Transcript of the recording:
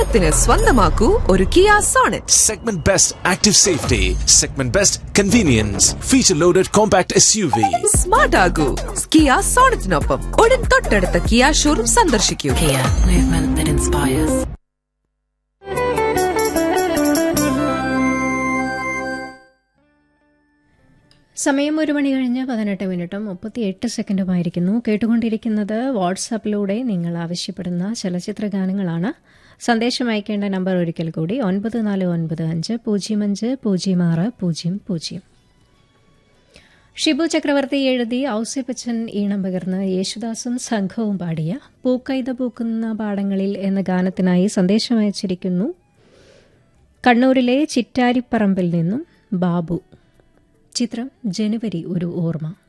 ഓണത്തിന് സ്വന്തമാക്കൂ ഒരു Kia Sonet Segment Best Active Safety, Segment Best Convenience, Feature Loaded Compact SUV. Smart ആകൂ Kia സോണറ്റിനൊപ്പം ഉടൻ തൊട്ടടുത്ത കിയ ഷോറൂം സന്ദർശിക്കൂ Kia, movement that inspires. സമയം ഒരു മണി കഴിഞ്ഞ് പതിനെട്ട് മിനിറ്റും മുപ്പത്തിയെട്ട് സെക്കൻഡുമായിരിക്കുന്നു കേട്ടുകൊണ്ടിരിക്കുന്നത് വാട്സാപ്പിലൂടെ നിങ്ങൾ ആവശ്യപ്പെടുന്ന ചലച്ചിത്ര ഗാനങ്ങളാണ് സന്ദേശം അയക്കേണ്ട നമ്പർ ഒരിക്കൽ കൂടി ഒൻപത് നാല് ഒൻപത് അഞ്ച് പൂജ്യം അഞ്ച് പൂജ്യം ആറ് പൂജ്യം പൂജ്യം ഷിബു ചക്രവർത്തി എഴുതി ഔസ്യപ്പച്ചൻ ഈണം പകർന്ന് യേശുദാസും സംഘവും പാടിയ പൂക്കൈത പൂക്കുന്ന പാടങ്ങളിൽ എന്ന ഗാനത്തിനായി സന്ദേശം അയച്ചിരിക്കുന്നു കണ്ണൂരിലെ ചിറ്റാരിപ്പറമ്പിൽ നിന്നും ബാബു ചിത്രം ജനുവരി ഒരു ഓർമ്മ